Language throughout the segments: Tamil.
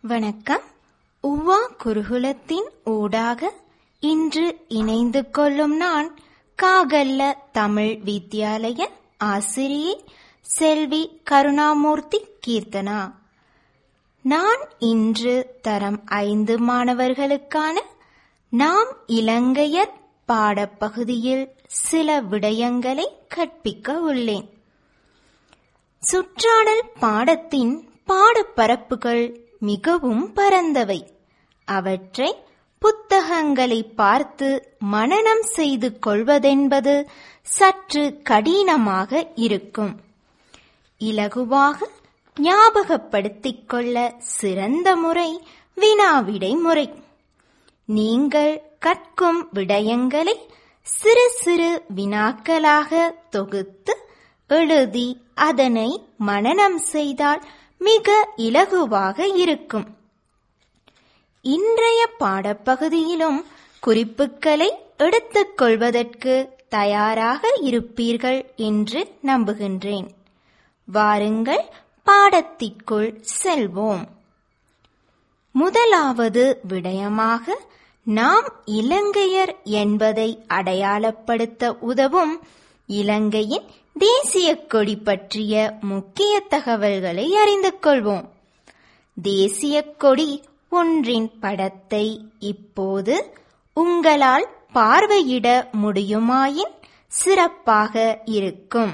வணக்கம் உவா குருகுலத்தின் ஊடாக இன்று இணைந்து கொள்ளும் நான் காகல்ல தமிழ் வித்யாலய ஆசிரியை செல்வி கருணாமூர்த்தி கீர்த்தனா நான் இன்று தரம் ஐந்து மாணவர்களுக்கான நாம் இலங்கையர் பாடப்பகுதியில் சில விடயங்களை கற்பிக்க உள்ளேன் சுற்றாடல் பாடத்தின் பாடப்பரப்புகள் மிகவும் பரந்தவை அவற்றை புத்தகங்களை பார்த்து மனனம் செய்து கொள்வதென்பது சற்று கடினமாக இருக்கும் இலகுவாக ஞாபகப்படுத்திக் கொள்ள சிறந்த முறை வினாவிடை முறை நீங்கள் கற்கும் விடயங்களை சிறு சிறு வினாக்களாக தொகுத்து எழுதி அதனை மனனம் செய்தால் மிக இலகுவாக இருக்கும் இன்றைய பாடப்பகுதியிலும் குறிப்புகளை எடுத்துக் கொள்வதற்கு தயாராக இருப்பீர்கள் என்று நம்புகின்றேன் வாருங்கள் பாடத்திற்குள் செல்வோம் முதலாவது விடயமாக நாம் இலங்கையர் என்பதை அடையாளப்படுத்த உதவும் இலங்கையின் தேசிய கொடி பற்றிய முக்கிய தகவல்களை அறிந்து கொள்வோம் தேசிய கொடி ஒன்றின் படத்தை இப்போது உங்களால் பார்வையிட முடியுமாயின் சிறப்பாக இருக்கும்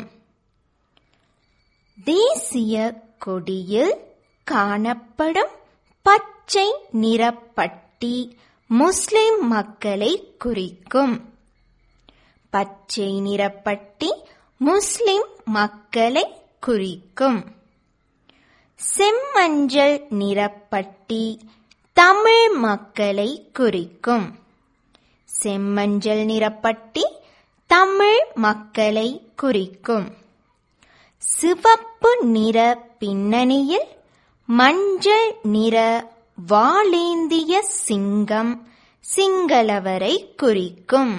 தேசிய கொடியில் காணப்படும் பச்சை நிறப்பட்டி முஸ்லிம் மக்களை குறிக்கும் பச்சை நிறப்பட்டி முஸ்லிம் மக்களை குறிக்கும் செம்மஞ்சள் நிறப்பட்டி தமிழ் மக்களை குறிக்கும் செம்மஞ்சள் நிறப்பட்டி தமிழ் மக்களை குறிக்கும் சிவப்பு நிற பின்னணியில் மஞ்சள் நிற வாளேந்திய சிங்கம் சிங்களவரை குறிக்கும்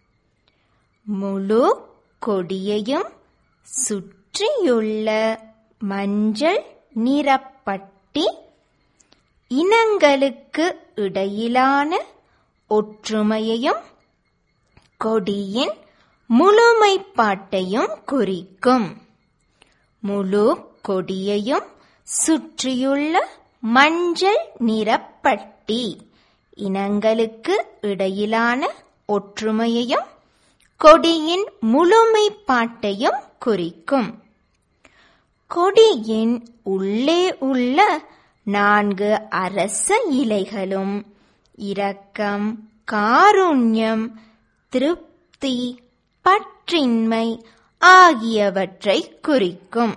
முழு கொடியையும் சுற்றியுள்ள மஞ்சள் நிறப்பட்டி இனங்களுக்கு இடையிலான ஒற்றுமையையும் கொடியின் முழுமைப்பாட்டையும் குறிக்கும் முழு கொடியையும் சுற்றியுள்ள மஞ்சள் நிறப்பட்டி இனங்களுக்கு இடையிலான ஒற்றுமையையும் கொடியின் முழுமைப்பாட்டையும் குறிக்கும் கொடியின் உள்ளே உள்ள நான்கு அரச இலைகளும் இரக்கம் காருண்யம் திருப்தி பற்றின்மை ஆகியவற்றை குறிக்கும்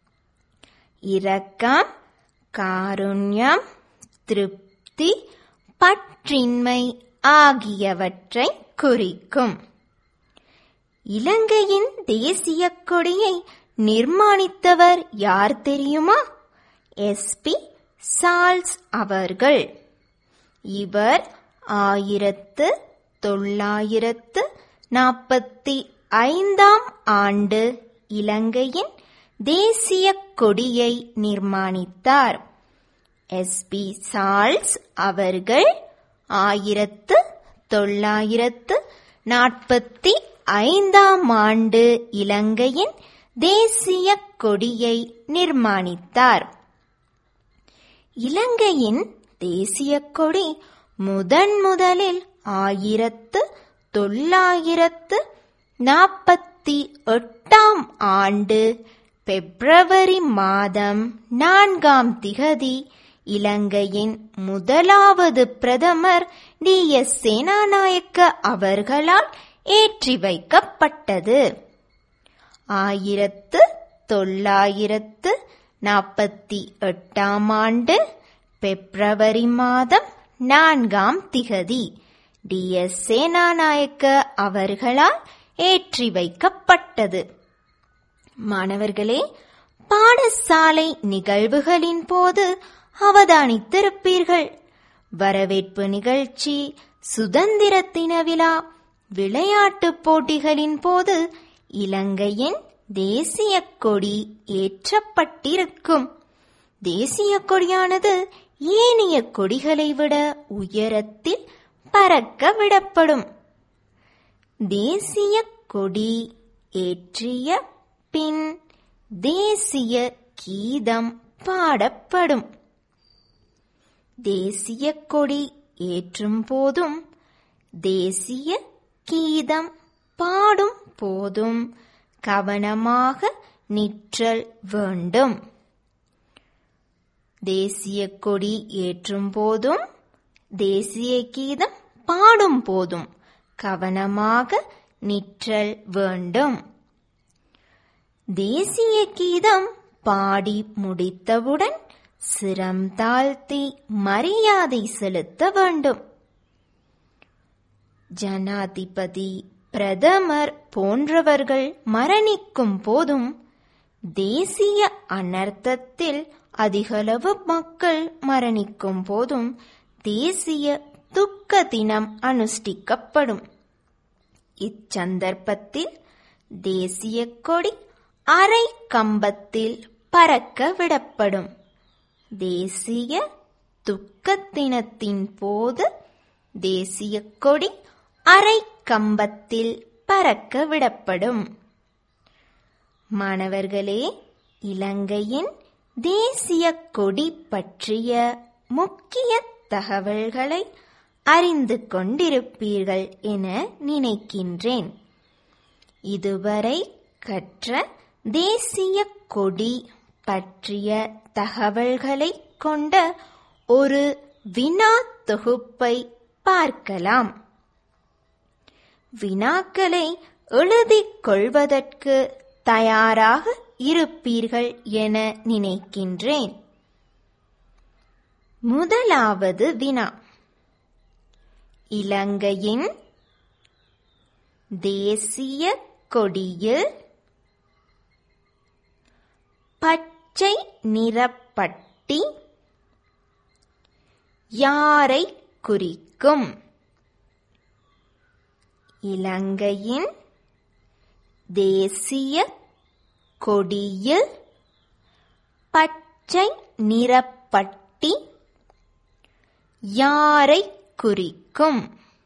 இரக்கம் காருண்யம் திருப்தி பற்றின்மை ஆகியவற்றை குறிக்கும் இலங்கையின் தேசிய கொடியை நிர்மாணித்தவர் யார் தெரியுமா எஸ்பி சால்ஸ் அவர்கள் இவர் ஆயிரத்து தொள்ளாயிரத்து நாற்பத்தி ஐந்தாம் ஆண்டு இலங்கையின் தேசிய கொடியை நிர்மாணித்தார் எஸ்பி சால்ஸ் அவர்கள் ஆயிரத்து தொள்ளாயிரத்து நாற்பத்தி ஐந்தாம் ஆண்டு இலங்கையின் தேசிய கொடியை நிர்மாணித்தார் இலங்கையின் தேசிய கொடி முதன் முதலில் ஆயிரத்து தொள்ளாயிரத்து நாற்பத்தி எட்டாம் ஆண்டு பிப்ரவரி மாதம் நான்காம் திகதி இலங்கையின் முதலாவது பிரதமர் டி எஸ் சேனாநாயக்க அவர்களால் ஏற்றி வைக்கப்பட்டது ஆயிரத்து தொள்ளாயிரத்து நாற்பத்தி எட்டாம் ஆண்டு பிப்ரவரி மாதம் நான்காம் திகதி டி எஸ் சேனாநாயக்க அவர்களால் ஏற்றி வைக்கப்பட்டது மாணவர்களே பாடசாலை நிகழ்வுகளின் போது அவதானித்திருப்பீர்கள் வரவேற்பு நிகழ்ச்சி சுதந்திர தின விழா விளையாட்டுப் போட்டிகளின் போது இலங்கையின் தேசிய கொடி ஏற்றப்பட்டிருக்கும் தேசிய கொடியானது ஏனைய கொடிகளை விட உயரத்தில் பறக்க விடப்படும் தேசிய கொடி ஏற்றிய பின் தேசிய கீதம் பாடப்படும் தேசிய கொடி ஏற்றும் போதும் தேசிய கீதம் பாடும் போதும் கவனமாக நிற்றல் வேண்டும் தேசிய கொடி ஏற்றும் போதும் தேசிய கீதம் பாடும் போதும் கவனமாக நிற்றல் வேண்டும் தேசிய கீதம் பாடி முடித்தவுடன் சிரம் தாழ்த்தி மரியாதை செலுத்த வேண்டும் ஜனாதிபதி பிரதமர் போன்றவர்கள் மரணிக்கும் போதும் தேசிய அனர்த்தத்தில் அதிகளவு மக்கள் மரணிக்கும் போதும் தேசிய துக்க தினம் அனுஷ்டிக்கப்படும் இச்சந்தர்ப்பத்தில் தேசிய கொடி அரை கம்பத்தில் பறக்க விடப்படும் தேசிய துக்க தினத்தின் போது தேசிய கொடி அரை கம்பத்தில் பறக்க விடப்படும் மாணவர்களே இலங்கையின் தேசிய கொடி பற்றிய முக்கிய தகவல்களை அறிந்து கொண்டிருப்பீர்கள் என நினைக்கின்றேன் இதுவரை கற்ற தேசிய கொடி பற்றிய தகவல்களை கொண்ட ஒரு வினா தொகுப்பை பார்க்கலாம் வினாக்களை எழுதிக் கொள்வதற்கு தயாராக இருப்பீர்கள் என நினைக்கின்றேன் முதலாவது வினா இலங்கையின் தேசிய கொடியில் பச்சை நிறப்பட்டி யாரை குறிக்கும் இலங்கையின் தேசிய கொடியில் பச்சை நிறப்பட்டி யாரை குறிக்கும்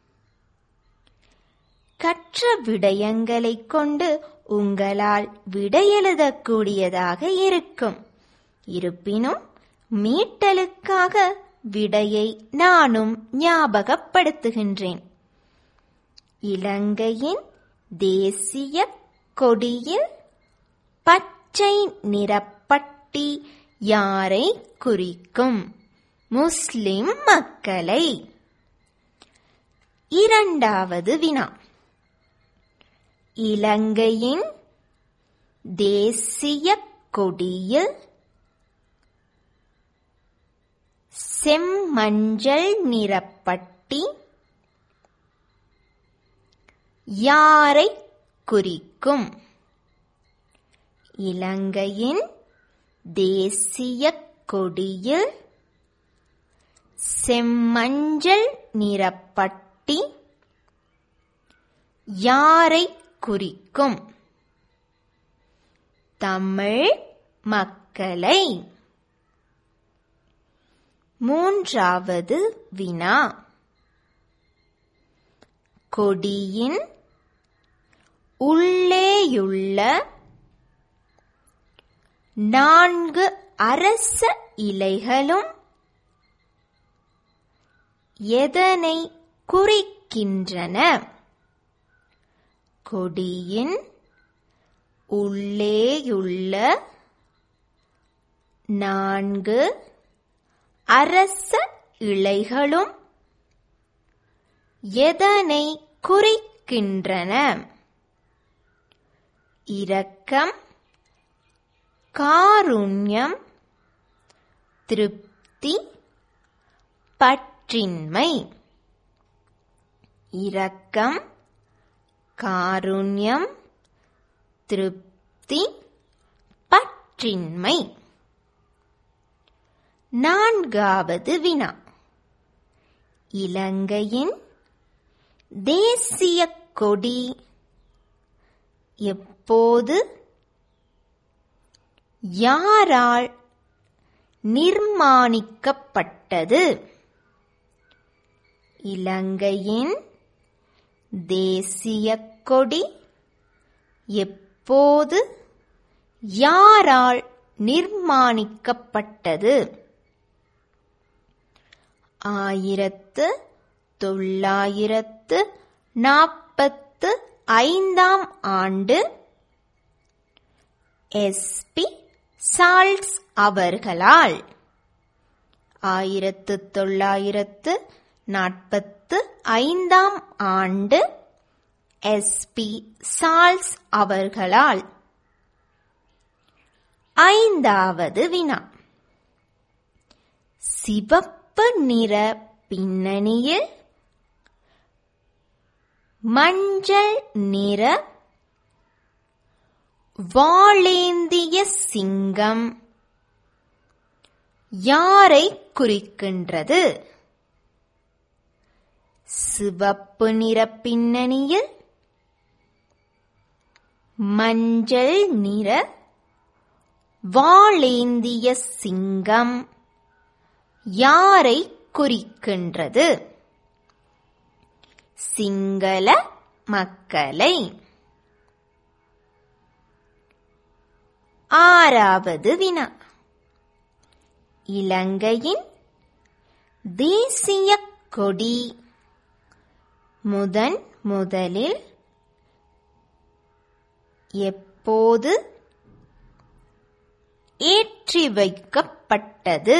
கற்ற விடயங்களைக் கொண்டு உங்களால் விடையெழுதக்கூடியதாக இருக்கும் இருப்பினும் மீட்டலுக்காக விடையை நானும் ஞாபகப்படுத்துகின்றேன் இலங்கையின் தேசிய கொடியில் பச்சை நிறப்பட்டி யாரை குறிக்கும் முஸ்லிம் மக்களை இரண்டாவது வினா இலங்கையின் தேசிய கொடியில் செம்மஞ்சள் நிறப்பட்டி யாரை குறிக்கும் இலங்கையின் தேசிய கொடியில் செம்மஞ்சள் நிறப்பட்டி யாரை குறிக்கும் தமிழ் மக்களை மூன்றாவது வினா கொடியின் உள்ளேயுள்ள நான்கு அரச இலைகளும் எதனை குறிக்கின்றன கொடியின் உள்ளேயுள்ள நான்கு அரச இலைகளும் எதனை குறிக்கின்றன இரக்கம் காருண்யம் திருப்தி பற்றின்மை இரக்கம் காருண்யம் திருப்தி பற்றின்மை நான்காவது வினா இலங்கையின் தேசிய கொடி எப்போது யாரால் நிர்மாணிக்கப்பட்டது இலங்கையின் தேசிய கொடி எப்போது யாரால் நிர்மாணிக்கப்பட்டது ஆயிரத்து தொள்ளாயிரத்து நாற்பத்து ஐந்தாம் ஆண்டு எஸ்பி சால்ட்ஸ் அவர்களால் ஆயிரத்து தொள்ளாயிரத்து நாற்பத்து ஐந்தாம் ஆண்டு எஸ்பி சால்ஸ் அவர்களால் ஐந்தாவது வினா சிவப்பு நிற பின்னணியில் மஞ்சள் நிற வாளேந்திய சிங்கம் யாரை குறிக்கின்றது சிவப்பு நிற பின்னணியில் மஞ்சள் நிற வாளேந்திய சிங்கம் யாரை குறிக்கின்றது சிங்கள மக்களை ஆறாவது வினா இலங்கையின் தேசிய கொடி முதன் முதலில் எப்போது ஏற்றி வைக்கப்பட்டது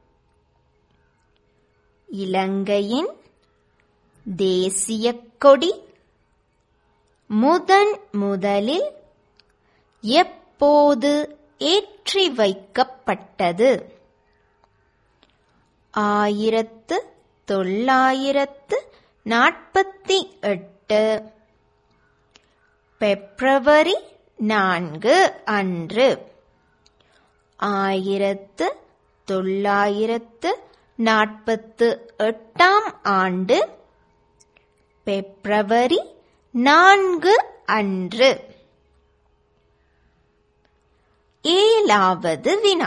இலங்கையின் தேசிய கொடி முதன் முதலில் எப்போது ஏற்றி வைக்கப்பட்டது ஆயிரத்து தொள்ளாயிரத்து நாற்பத்தி எட்டு பிப்ரவரி நான்கு அன்று ஆயிரத்து தொள்ளாயிரத்து நாற்பத்து எட்டாம் ஆண்டு பிப்ரவரி நான்கு அன்று ஏழாவது வினா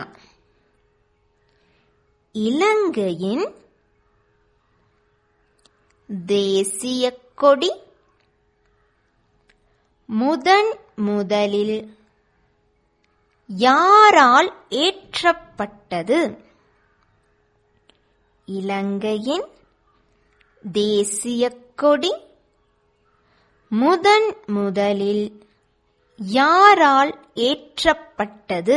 இலங்கையின் தேசிய கொடி முதன் முதலில் யாரால் ஏற்றப்பட்டது இலங்கையின் தேசிய கொடி முதன் முதலில் யாரால் ஏற்றப்பட்டது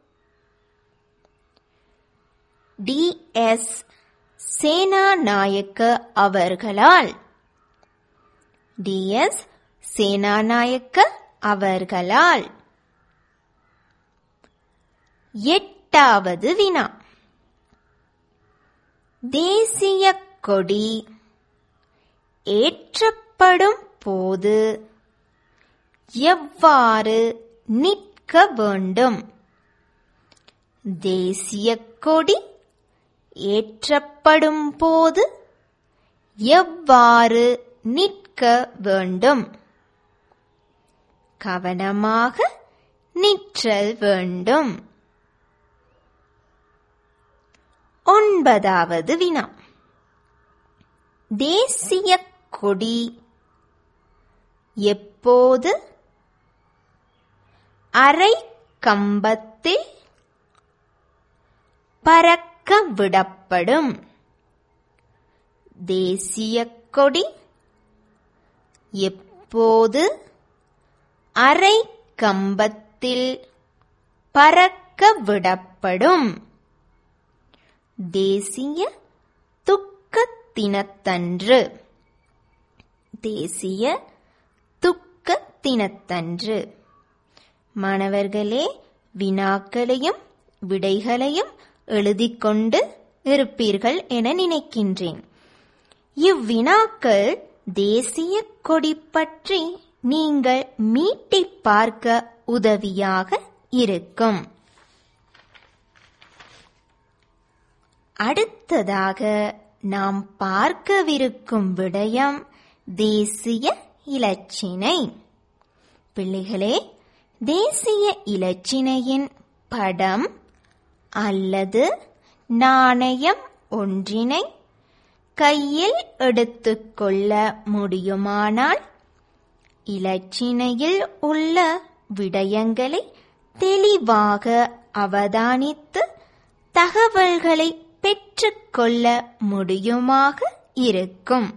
டி எஸ் சேனாநாயக்க அவர்களால் டி எஸ் சேனாநாயக்க அவர்களால் எட்டாவது வினா தேசிய கொடி ஏற்றப்படும் போது எவ்வாறு நிற்க வேண்டும் தேசிய கொடி ஏற்றப்படும் போது எவ்வாறு நிற்க வேண்டும் கவனமாக நிற்றல் வேண்டும் ஒன்பதாவது வினா தேசிய கொடி எப்போது அரை கம்பத்தில் பறக்க விடப்படும் தேசிய கொடி எப்போது அரை கம்பத்தில் பறக்க விடப்படும் தேசிய துக்க தினத்தன்று தேசிய துக்க தினத்தன்று மாணவர்களே வினாக்களையும் விடைகளையும் எழுதிக் கொண்டு இருப்பீர்கள் என நினைக்கின்றேன் இவ்வினாக்கள் தேசிய கொடி பற்றி நீங்கள் மீட்டி பார்க்க உதவியாக இருக்கும் அடுத்ததாக நாம் பார்க்கவிருக்கும் விடயம் தேசிய இலச்சினை பிள்ளைகளே தேசிய இலச்சினையின் படம் அல்லது நாணயம் ஒன்றினை கையில் எடுத்துக்கொள்ள முடியுமானால் இலச்சினையில் உள்ள விடயங்களை தெளிவாக அவதானித்து தகவல்களை பெற்றுக்கொள்ள முடியுமாக இருக்கும்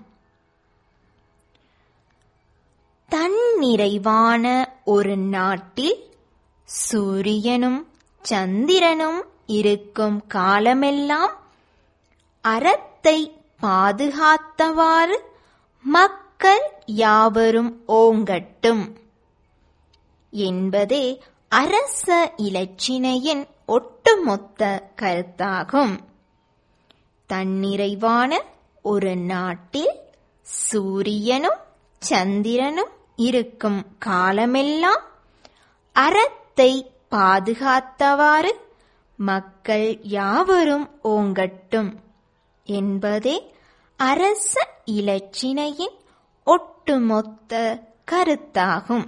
தன்னிறைவான ஒரு நாட்டில் சூரியனும் சந்திரனும் இருக்கும் காலமெல்லாம் அறத்தை பாதுகாத்தவாறு மக்கள் யாவரும் ஓங்கட்டும் என்பதே அரச இலச்சினையின் ஒட்டுமொத்த கருத்தாகும் தன்னிறைவான ஒரு நாட்டில் சூரியனும் சந்திரனும் இருக்கும் காலமெல்லாம் அறத்தை பாதுகாத்தவாறு மக்கள் யாவரும் ஓங்கட்டும் என்பதே அரச இலச்சினையின் ஒட்டுமொத்த கருத்தாகும்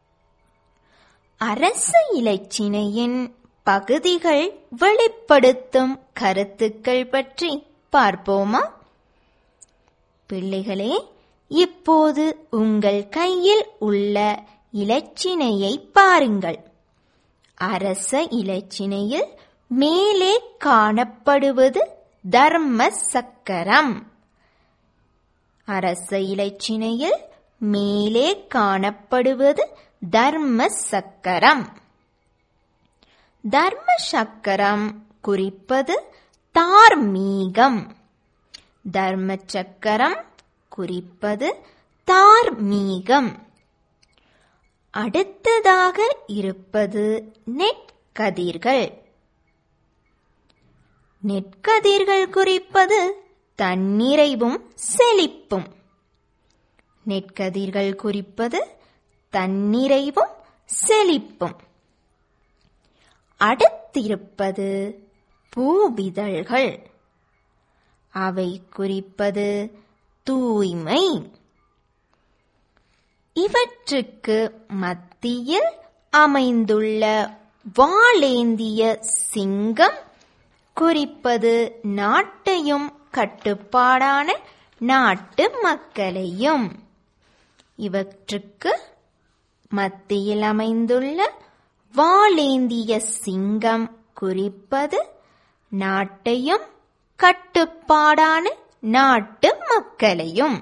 அரச இலச்சினையின் பகுதிகள் வெளிப்படுத்தும் கருத்துக்கள் பற்றி பார்ப்போமா பிள்ளைகளே இப்போது உங்கள் கையில் உள்ள இலச்சினையை பாருங்கள் அரச இலச்சினையில் மேலே காணப்படுவது தர்ம சக்கரம் அரச இலச்சினையில் மேலே காணப்படுவது தர்ம சக்கரம் தர்ம சக்கரம் குறிப்பது தார்மீகம் தர்ம சக்கரம் குறிப்பது தார்மீகம் அடுத்ததாக இருப்பது நெற்கதிர்கள் நெற்கதிர்கள் குறிப்பது தன்னிறைவும் செழிப்பும் நெற்கதிர்கள் குறிப்பது தன்னிறைவும் செழிப்பும் அடுத்திருப்பது பூவிதழ்கள் அவை குறிப்பது தூய்மை இவற்றுக்கு மத்தியில் அமைந்துள்ள வாளேந்திய சிங்கம் குறிப்பது நாட்டையும் கட்டுப்பாடான நாட்டு மக்களையும் இவற்றுக்கு மத்தியில் அமைந்துள்ள வாளேந்திய சிங்கம் குறிப்பது நாட்டையும் கட்டுப்பாடான நாட்டு மக்களையும்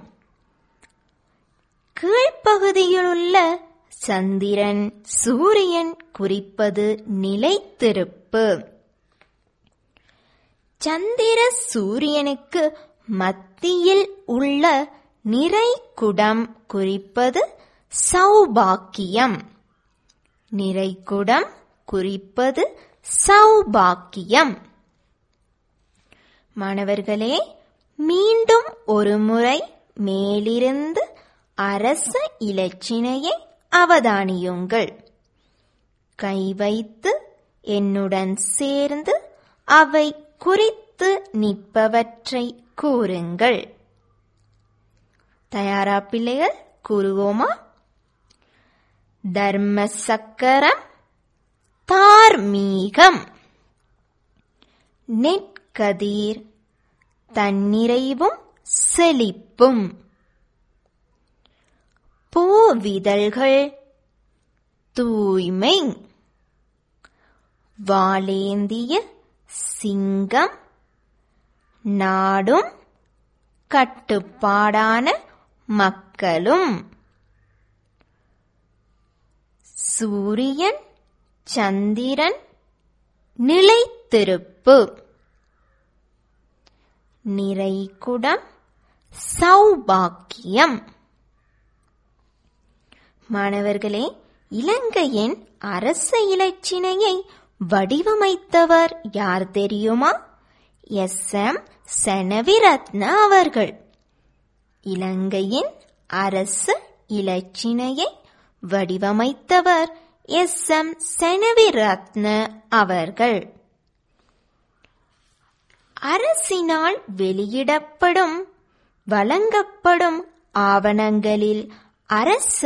கீழ்ப்பகுதியிலுள்ள சந்திரன் சூரியன் குறிப்பது நிலைத்திருப்பு சந்திர சூரியனுக்கு மத்தியில் உள்ள நிறைக்குடம் குறிப்பது சௌபாக்கியம் நிறைக்குடம் குறிப்பது சௌபாக்கியம் மாணவர்களே மீண்டும் ஒருமுறை மேலிருந்து அரச இலச்சினையை அவதானியுங்கள் கை வைத்து என்னுடன் சேர்ந்து அவை குறித்து நிற்பவற்றை கூறுங்கள் தயாரா பிள்ளைகள் கூறுவோமா தர்ம சக்கரம் தார்மீகம் நெற்கதிர் தன்னிறைவும் செழிப்பும் பூவிதழ்கள் தூய்மை வாளேந்திய சிங்கம் நாடும் கட்டுப்பாடான மக்களும் சூரியன் சந்திரன் நிலைத்திருப்பு நிறைகுடம் சௌபாக்கியம் மாணவர்களே இலங்கையின் அரச இலச்சினையை வடிவமைத்தவர் யார் தெரியுமா எஸ் எம் செனவிரத்ன அவர்கள் இலங்கையின் அரச இலச்சினையை வடிவமைத்தவர் எஸ் எம் செனவிரத்ன அவர்கள் அரசினால் வெளியிடப்படும் வழங்கப்படும் ஆவணங்களில் அரச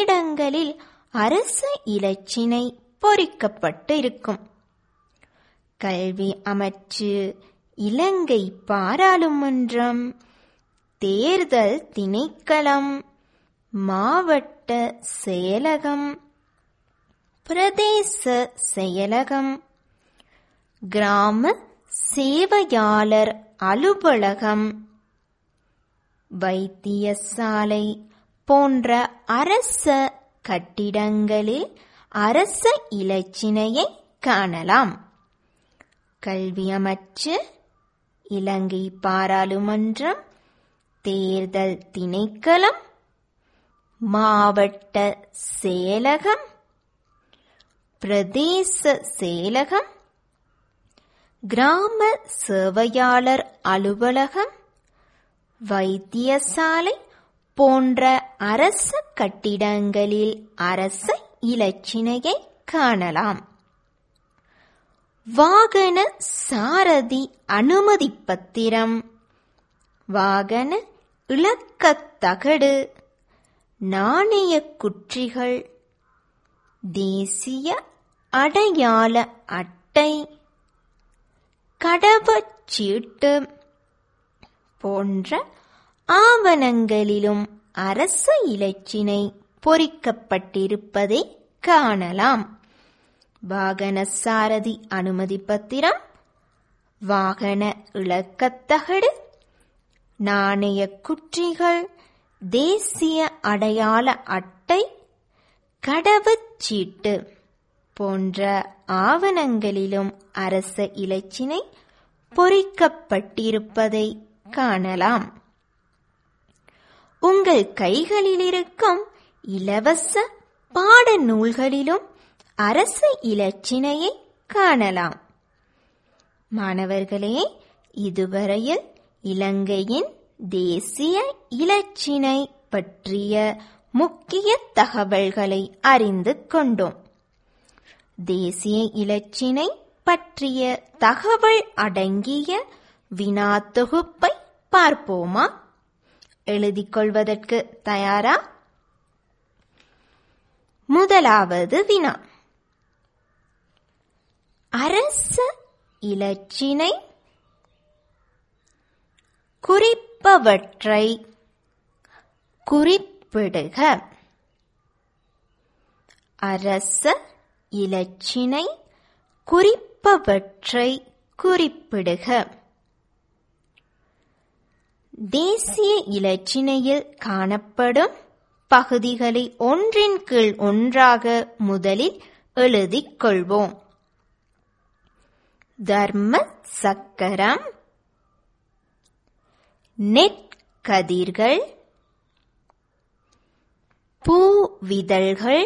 கட்டிடங்களில் அரச இலச்சினை பொறிக்கப்பட்டு இருக்கும் கல்வி அமைச்சு இலங்கை பாராளுமன்றம் தேர்தல் திணைக்களம் மாவட்ட செயலகம் பிரதேச செயலகம் கிராம சேவையாளர் அலுவலகம் வைத்தியசாலை போன்ற அரச கட்டிடங்களில் அரச இலச்சினையை காணலாம் கல்வி அமைச்சு இலங்கை பாராளுமன்றம் தேர்தல் திணைக்களம் மாவட்ட செயலகம் பிரதேச செயலகம் கிராம சேவையாளர் அலுவலகம் வைத்தியசாலை போன்ற அரச கட்டிடங்களில் அரச இலச்சினையை காணலாம் வாகன சாரதி அனுமதி பத்திரம் வாகன இலக்கத்தகடு நாணய குற்றிகள் தேசிய அடையாள அட்டை கடவுச்சீட்டு போன்ற ஆவணங்களிலும் அரச இலச்சினை பொறிக்கப்பட்டிருப்பதை காணலாம் வாகன சாரதி அனுமதி பத்திரம் வாகன இலக்கத்தகடு நாணய குற்றிகள் தேசிய அடையாள அட்டை கடவுச்சீட்டு போன்ற ஆவணங்களிலும் அரச இலச்சினை பொறிக்கப்பட்டிருப்பதை காணலாம் உங்கள் கைகளில் இருக்கும் இலவச பாட நூல்களிலும் அரச இலச்சினையை காணலாம் மாணவர்களே இதுவரையில் இலங்கையின் தேசிய இலச்சினை பற்றிய முக்கிய தகவல்களை அறிந்து கொண்டோம் தேசிய இலச்சினை பற்றிய தகவல் அடங்கிய வினா தொகுப்பை பார்ப்போமா எழுதிக் கொள்வதற்கு தயாரா முதலாவது வினா அரச இலச்சினை குறிப்பவற்றை குறிப்பிடுக அரச இலச்சினை குறிப்பவற்றை குறிப்பிடுக தேசிய இலச்சினையில் காணப்படும் பகுதிகளை ஒன்றின் கீழ் ஒன்றாக முதலில் எழுதிக் கொள்வோம் தர்ம சக்கரம் நெற்கதிர்கள் பூவிதழ்கள்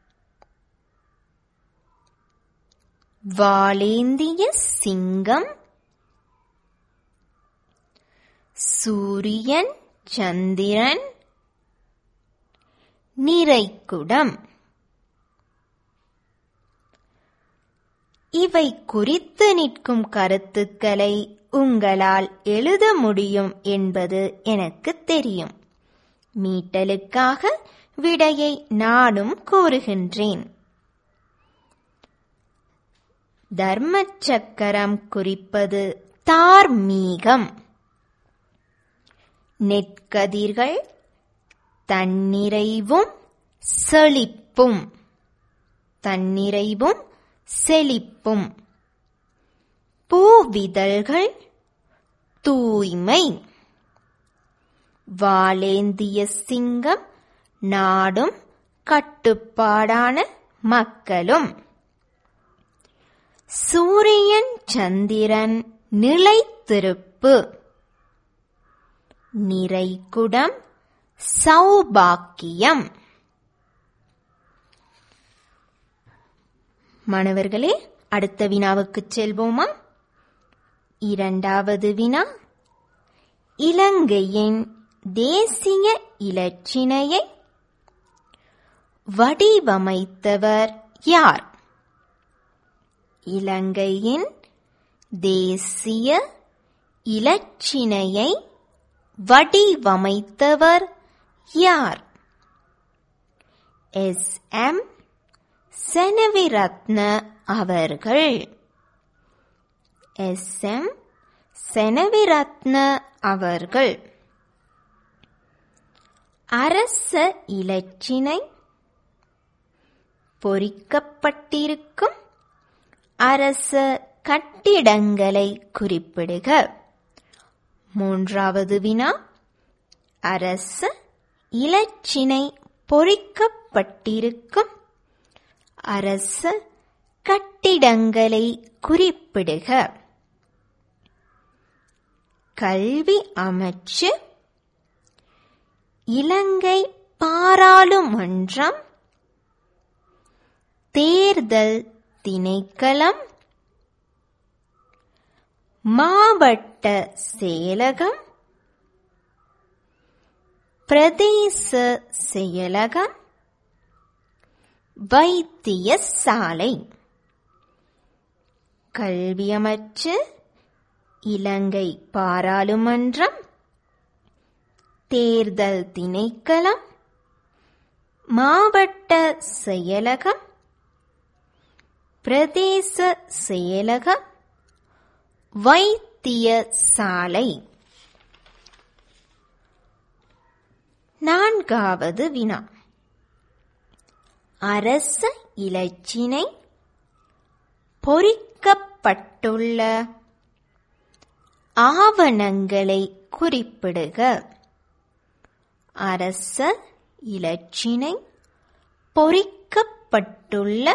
வாளேந்திய சிங்கம் சூரியன் சந்திரன் நிறைக்குடம் இவை குறித்து நிற்கும் கருத்துக்களை உங்களால் எழுத முடியும் என்பது எனக்கு தெரியும் மீட்டலுக்காக விடையை நானும் கூறுகின்றேன் தர்ம சக்கரம் குறிப்பது தார்மீகம் நெற்கதிர்கள் தன்னிறைவும் செழிப்பும் தன்னிறைவும் செழிப்பும் பூவிதழ்கள் தூய்மை வாளேந்திய சிங்கம் நாடும் கட்டுப்பாடான மக்களும் சூரியன் சந்திரன் நிலைத்திருப்பு நிறைகுடம் சௌபாக்கியம் மாணவர்களே அடுத்த வினாவுக்கு செல்வோமா இரண்டாவது வினா இலங்கையின் தேசிய இலச்சினையை வடிவமைத்தவர் யார் இலங்கையின் தேசிய இலச்சினையை வடிவமைத்தவர் யார் எஸ் எம் செனவிரத்ன அவர்கள் எஸ் எம் செனவிரத்ன அவர்கள் அரச இலச்சினை பொறிக்கப்பட்டிருக்கும் அரச கட்டிடங்களை குறிப்பிடுக மூன்றாவது வினா அரச இலச்சினை பொறிக்கப்பட்டிருக்கும் அரச கட்டிடங்களை குறிப்பிடுக கல்வி அமைச்சு இலங்கை பாராளுமன்றம் தேர்தல் திணைக்களம் மாவட்ட செயலகம் பிரதேச செயலகம் வைத்தியசாலை கல்வி அமைச்சு இலங்கை பாராளுமன்றம் தேர்தல் திணைக்களம் மாவட்ட செயலகம் பிரதேச செயலகம் வைத்தியசாலை நான்காவது வினா அரச இலச்சினை பொறிக்கப்பட்டுள்ள ஆவணங்களை குறிப்பிடுக அரச இலச்சினை பொறிக்கப்பட்டுள்ள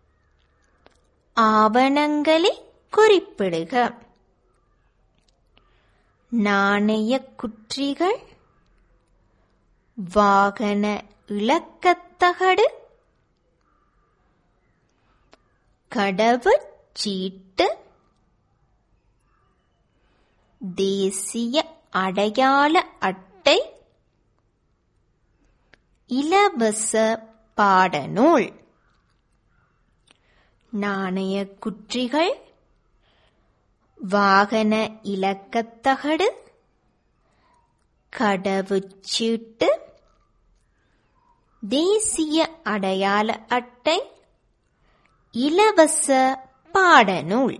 ஆவணங்களை குறிப்பிடுக நாணய குற்றிகள் வாகன இலக்கத்தகடு கடவுச்சீட்டு தேசிய அடையாள அட்டை இலவச பாடநூல் நாணய குற்றிகள் வாகன இலக்கத்தகடு கடவுச்சீட்டு தேசிய அடையாள அட்டை இலவச பாடநூல்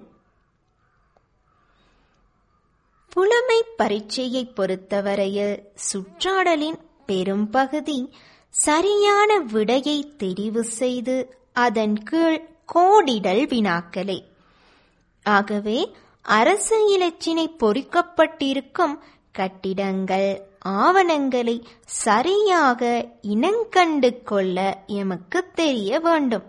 புலமை பரீட்சையை பொறுத்தவரையில் சுற்றாடலின் பெரும்பகுதி சரியான விடையை தெரிவு செய்து அதன் கீழ் கோடிடல் வினாக்களே ஆகவே அரசு இலச்சினை பொறிக்கப்பட்டிருக்கும் கட்டிடங்கள் ஆவணங்களை சரியாக இனங்கண்டு கொள்ள எமக்கு தெரிய வேண்டும்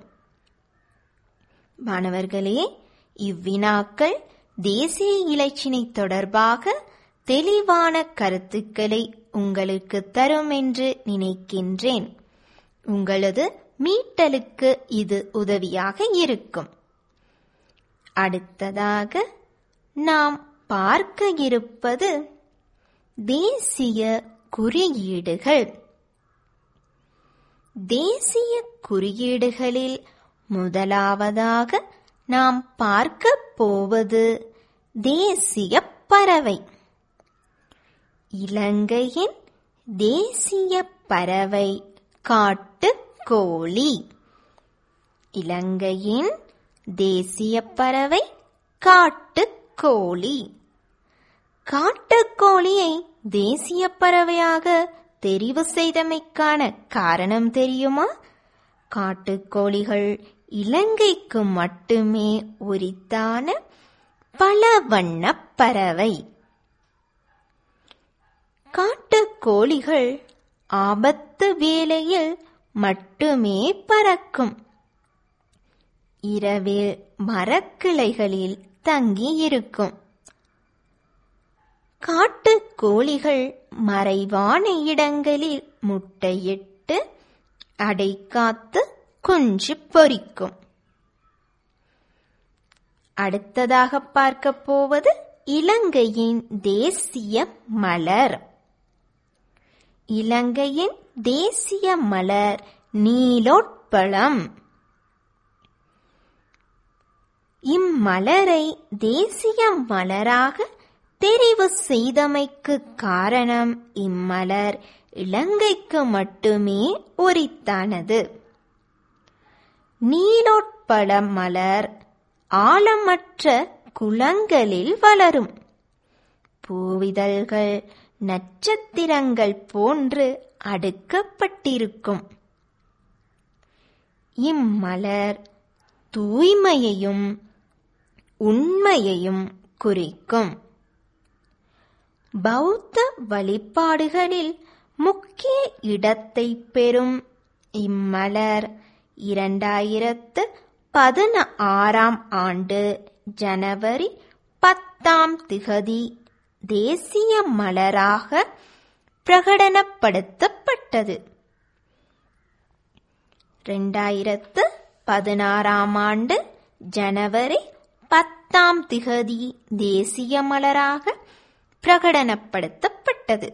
மாணவர்களே இவ்வினாக்கள் தேசிய இலச்சினை தொடர்பாக தெளிவான கருத்துக்களை உங்களுக்கு தரும் என்று நினைக்கின்றேன் உங்களது மீட்டலுக்கு இது உதவியாக இருக்கும் அடுத்ததாக நாம் பார்க்க இருப்பது தேசிய குறியீடுகள் தேசிய குறியீடுகளில் முதலாவதாக நாம் பார்க்க போவது தேசிய பறவை இலங்கையின் தேசிய பறவை காட்டுக்கோழி இலங்கையின் தேசிய பறவை காட்டுக்கோழி காட்டுக்கோழியை தேசிய பறவையாக தெரிவு செய்தமைக்கான காரணம் தெரியுமா காட்டுக்கோழிகள் இலங்கைக்கு மட்டுமே உரித்தான பல வண்ணப் பறவை காட்டுக்கோழிகள் ஆபத்து வேளையில் மட்டுமே பறக்கும் இரவில் மரக்கிளைகளில் தங்கியிருக்கும் காட்டுக்கோழிகள் மறைவான இடங்களில் முட்டையிட்டு அடைக்காத்து குஞ்சு பொரிக்கும் அடுத்ததாக பார்க்க போவது இலங்கையின் தேசிய மலர் இலங்கையின் தேசிய மலர் நீலோட்பளம் இம்மலரை தேசிய மலராக தெரிவு செய்தமைக்கு காரணம் இம்மலர் இலங்கைக்கு மட்டுமே உரித்தானது நீலோட்பள மலர் ஆழமற்ற குளங்களில் வளரும் பூவிதழ்கள் நட்சத்திரங்கள் போன்று அடுக்கப்பட்டிருக்கும் இம்மலர் தூய்மையையும் உண்மையையும் குறிக்கும் பௌத்த வழிபாடுகளில் முக்கிய இடத்தை பெறும் இம்மலர் இரண்டாயிரத்து பதினாறாம் ஆண்டு ஜனவரி பத்தாம் திகதி தேசிய மலராக பிரகடனப்படுத்தப்பட்டது ரெண்டாயிரத்து பதினாறாம் ஆண்டு ஜனவரி பத்தாம் திகதி தேசிய மலராக பிரகடனப்படுத்தப்பட்டது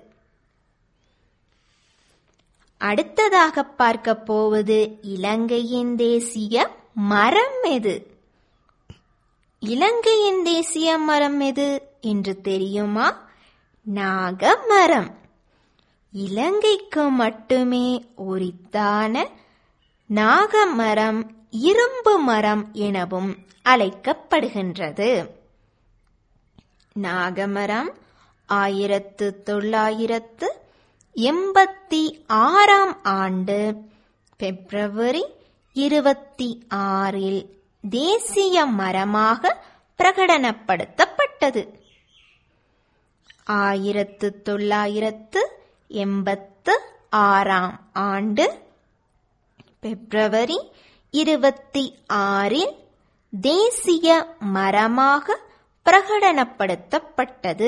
அடுத்ததாக பார்க்க போவது இலங்கையின் தேசிய மரம் எது இலங்கையின் தேசிய மரம் எது என்று தெரியுமா நாகமரம் இலங்கைக்கு மட்டுமே உரித்தான நாகமரம் இரும்பு மரம் எனவும் அழைக்கப்படுகின்றது நாகமரம் ஆயிரத்து தொள்ளாயிரத்து எண்பத்தி ஆறாம் ஆண்டு பிப்ரவரி இருபத்தி ஆறில் தேசிய மரமாக பிரகடனப்படுத்தப்பட்டது ஆயிரத்து தொள்ளாயிரத்து எண்பத்து ஆறாம் ஆண்டு பிப்ரவரி இருபத்தி ஆறில் தேசிய மரமாக பிரகடனப்படுத்தப்பட்டது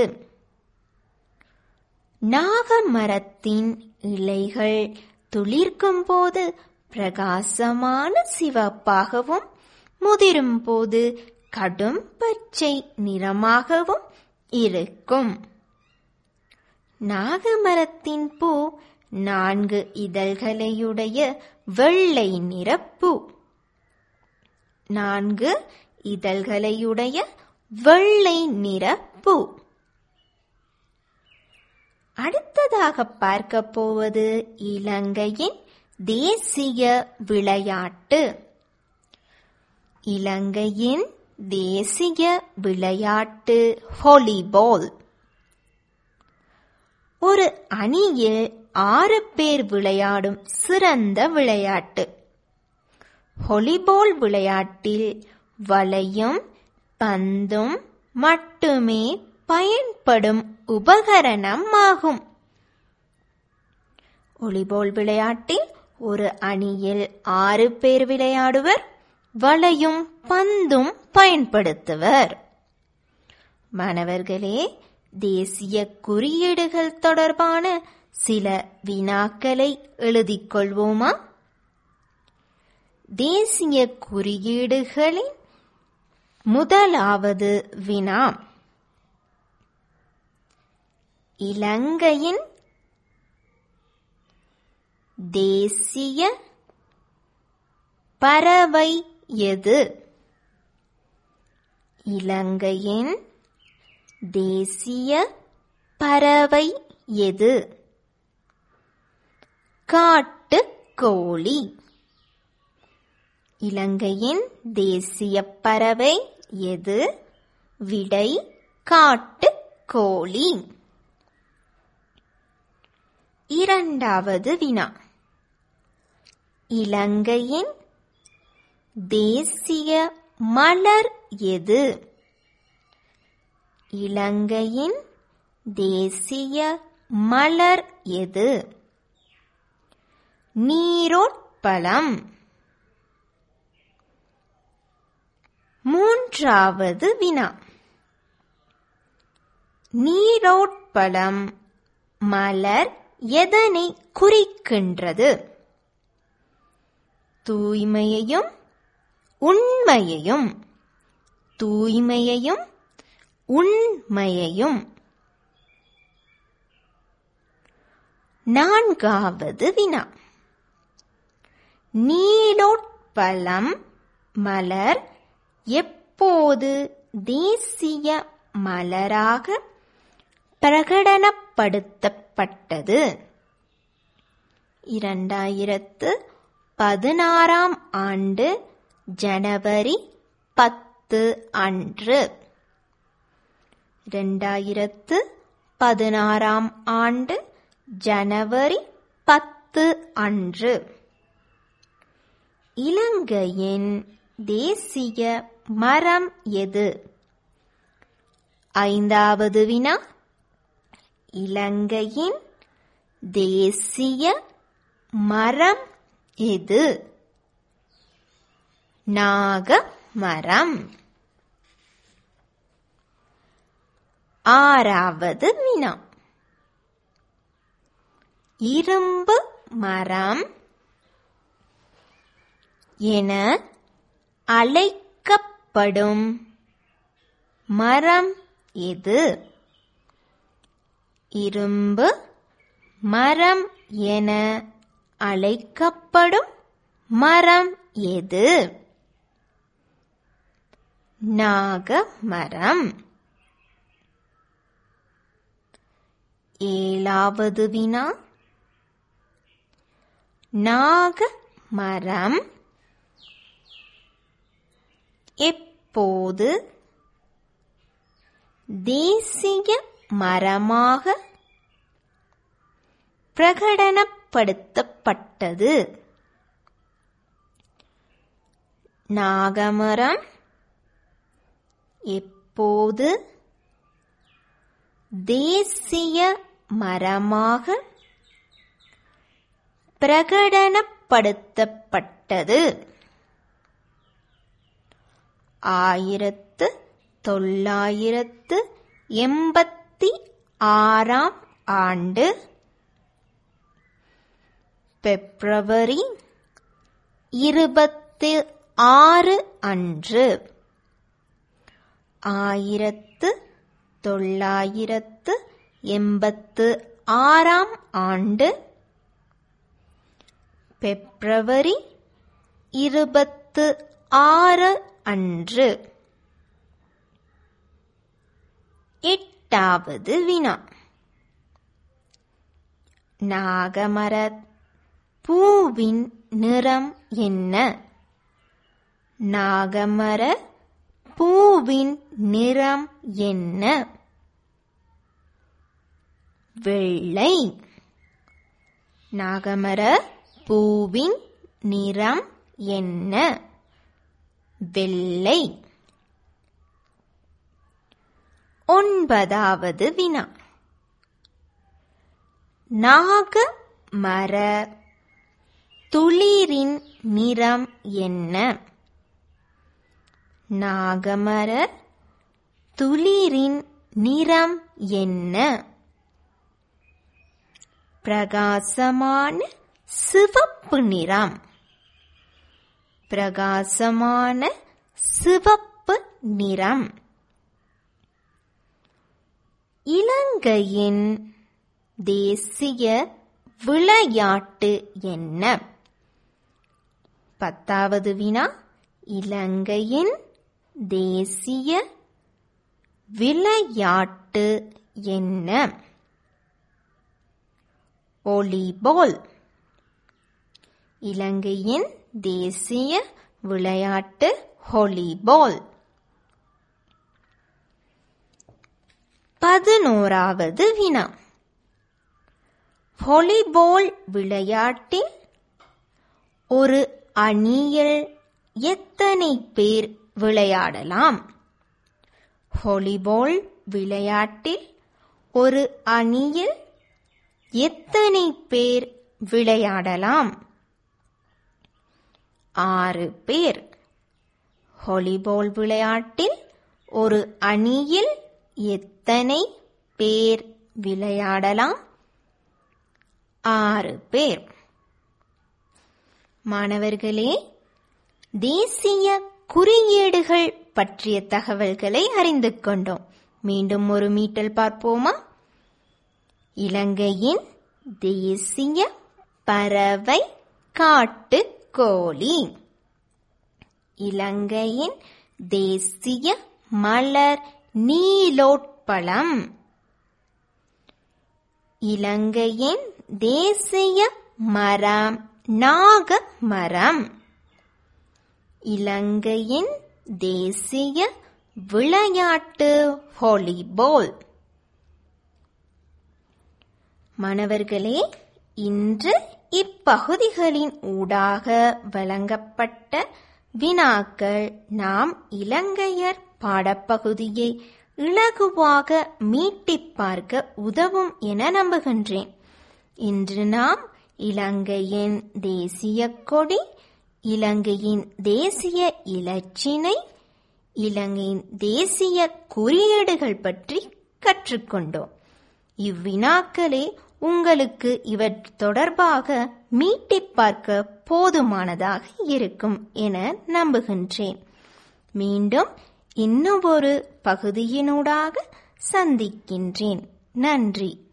நாகமரத்தின் இலைகள் துளிர்க்கும் போது பிரகாசமான சிவப்பாகவும் முதிரும் போது கடும் பச்சை நிறமாகவும் இருக்கும் நாகமரத்தின் பூ நான்கு இதழ்களையுடைய வெள்ளை நிறப்பூ நான்கு இதழ்களையுடைய வெள்ளை நிறப்பூ அடுத்ததாக பார்க்க போவது இலங்கையின் தேசிய விளையாட்டு இலங்கையின் தேசிய விளையாட்டு வாலிபால் ஒரு அணியில் ஆறு பேர் விளையாடும் சிறந்த விளையாட்டு வாலிபால் விளையாட்டில் வலையும் பந்தும் மட்டுமே பயன்படும் உபகரணம் ஆகும் வாலிபால் விளையாட்டில் ஒரு அணியில் ஆறு பேர் விளையாடுவர் வலையும் பந்தும் பயன்படுத்துவர் மாணவர்களே தேசிய குறியீடுகள் தொடர்பான சில வினாக்களை எழுதிக் கொள்வோமா தேசிய குறியீடுகளின் முதலாவது வினா இலங்கையின் தேசிய பறவை எது இலங்கையின் தேசிய பறவை எது காட்டுக்கோழி இலங்கையின் தேசிய பறவை எது விடை காட்டுக்கோழி இரண்டாவது வினா இலங்கையின் தேசிய மலர் எது இலங்கையின் தேசிய மலர் எது நீரோட்பலம் மூன்றாவது வினா நீரோட்பலம் மலர் எதனை குறிக்கின்றது தூய்மையையும் உண்மையையும் தூய்மையையும் உண்மையையும் நான்காவது வினா நீலோட்பலம் மலர் எப்போது தேசிய மலராக பிரகடனப்படுத்தப்பட்டது இரண்டாயிரத்து பதினாறாம் ஆண்டு ஜனவரி பத்து அன்று ரெண்டாயிரத்து பதினாறாம் ஆண்டு ஜனவரி பத்து அன்று இலங்கையின் தேசிய மரம் எது ஐந்தாவது வினா இலங்கையின் தேசிய மரம் எது நாக மரம் ஆறாவது வினா இரும்பு மரம் என அழைக்கப்படும் மரம் எது இரும்பு மரம் என அழைக்கப்படும் மரம் எது நாக மரம் ஏழாவது வினா நாக மரம் எப்போது தேசிய மரமாக பிரகடனப்படுத்தப்பட்டது நாகமரம் எப்போது தேசிய மரமாக பிரகடனப்படுத்தப்பட்டது ஆயிரத்து தொள்ளாயிரத்து எண்பத்தி ஆறாம் ஆண்டு பிப்ரவரி இருபத்தி ஆறு அன்று ஆயிரத்து தொள்ளாயிரத்து எண்பத்து ஆறாம் ஆண்டு பிப்ரவரி இருபத்து ஆறு அன்று எட்டாவது வினா நாகமர பூவின் நிறம் என்ன நாகமர பூவின் நிறம் என்ன வெள்ளை நாகமர பூவின் நிறம் என்ன வெள்ளை ஒன்பதாவது வினா நாக மர துளிரின் நிறம் என்ன நாகமர துளிரின் நிறம் என்ன பிரகாசமான சிவப்பு நிறம் பிரகாசமான சிவப்பு நிறம் இலங்கையின் தேசிய விளையாட்டு என்ன பத்தாவது வினா இலங்கையின் தேசிய விளையாட்டு என்ன ஒலிபால் இலங்கையின் தேசிய விளையாட்டு ஹாலிபால் பதினோராவது வினா வாலிபால் விளையாட்டில் ஒரு அணியில் எத்தனை பேர் விளையாடலாம் வாலிபால் விளையாட்டில் ஒரு அணியில் எத்தனை பேர் விளையாடலாம் ஆறு பேர் வாலிபால் விளையாட்டில் ஒரு அணியில் எத்தனை பேர் விளையாடலாம் ஆறு பேர் மாணவர்களே தேசிய குறியீடுகள் பற்றிய தகவல்களை அறிந்து கொண்டோம் மீண்டும் ஒரு மீட்டல் பார்ப்போமா இலங்கையின் தேசிய பறவை காட்டுக்கோழி இலங்கையின் தேசிய மலர் நீலோட்பலம் இலங்கையின் தேசிய மரம் நாக மரம் இலங்கையின் தேசிய விளையாட்டு வாலிபால் மாணவர்களே இன்று இப்பகுதிகளின் ஊடாக வழங்கப்பட்ட வினாக்கள் நாம் இலங்கையர் பாடப்பகுதியை இலகுவாக மீட்டிப் பார்க்க உதவும் என நம்புகின்றேன் இன்று நாம் இலங்கையின் தேசிய கொடி இலங்கையின் தேசிய இலச்சினை இலங்கையின் தேசிய குறியீடுகள் பற்றி கற்றுக்கொண்டோம் இவ்வினாக்களே உங்களுக்கு இவர் தொடர்பாக மீட்டிப் பார்க்க போதுமானதாக இருக்கும் என நம்புகின்றேன் மீண்டும் இன்னும் ஒரு பகுதியினூடாக சந்திக்கின்றேன் நன்றி